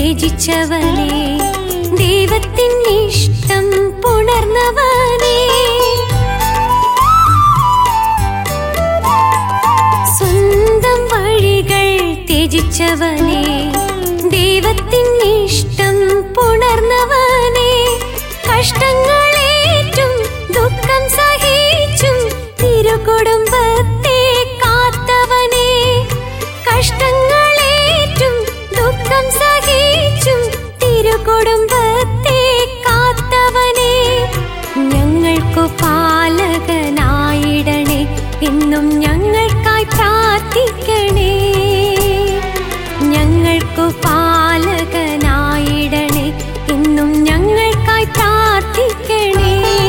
ത്യജിച്ചവനെ ദൈവത്തിൻ ഇഷ്ടം പുണർന്നവനെ സ്വന്തം വഴികൾ ത്യജിച്ചവനെ ദൈവത്തിൻ ഇഷ്ടം പുണർന്നവനെ കഷ്ടങ്ങളേറ്റും ദുഃഖം സഹിച്ചും തിരുകുടുംബത്തെ കാത്തവനെ കഷ്ടങ്ങളേറ്റും ദുഃഖം സഹിച്ചും തിരുകുടുംബത്തെ കാത്തവനെ ഞങ്ങൾക്കു പാലകനായിടണേ എന്നും ഞങ്ങൾക്കായി പ്രാർത്ഥിക്കണേ ഞങ്ങൾക്കു പാലകനായിടണേ എന്നും ഞങ്ങൾക്കായി പ്രാർത്ഥിക്കണേ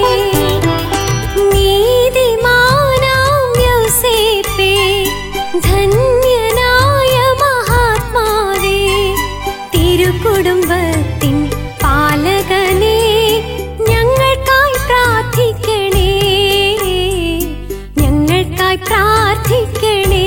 നീതിമാനാം യോസേപ്പേ ധന്യനായ മഹാത്മാവേ തിരുകുടുംബത്തിൻ പാലകനേ ഞങ്ങൾക്കായി പ്രാർത്ഥിക്കണേ ഞങ്ങൾക്കായി പ്രാർത്ഥിക്കണേ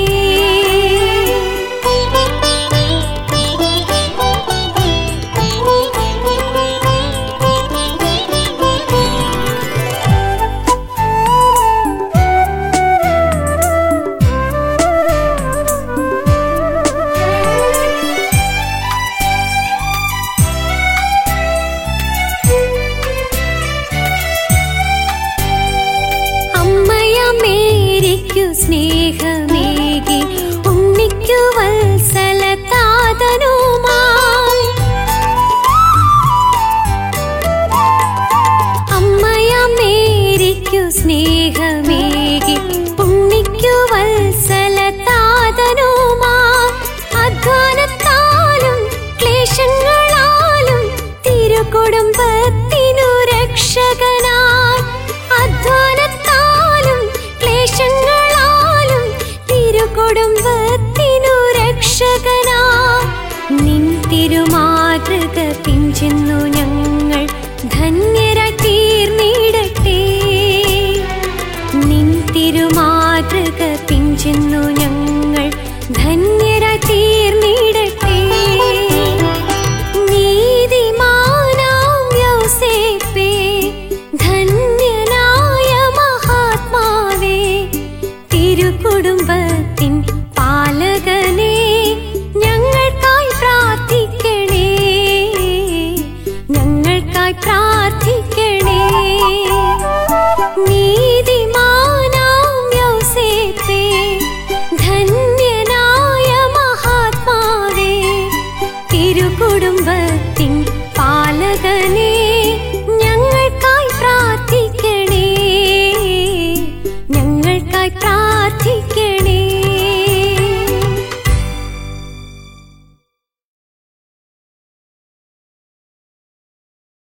അമ്മയമേരിക്കു സ്നേഹമേകി ഉണ്ണിക്കു വത്സല താതനുമായി അമ്മയമേരിക്കു സ്നേഹമേകി ഉണ്ണിക്കു വത്സല താതനുമായി അധ്വാനത്താലും ക്ലേശങ്ങളാലും തിരുകുടുംബത്തിനു രക്ഷകനായി അധ്വാനത്താലും ക്ലേശങ്ങളാലും തിരുകുടുംബത്തിനു രക്ഷകനാ നിൻ തിരുമാതൃക പിഞ്ചുന്നു ഞങ്ങൾ ധന്യരായി തീർന്നിടട്ടെ നിൻ തിരുമാതൃക പിഞ്ചുന്നു ഞങ്ങൾ ധന്യരായി തീർന്നിടട്ടെ നീതിമാനാം യോസേപ്പേ ധന്യനായ മഹാത്മാവേ തിരുകുടുംബ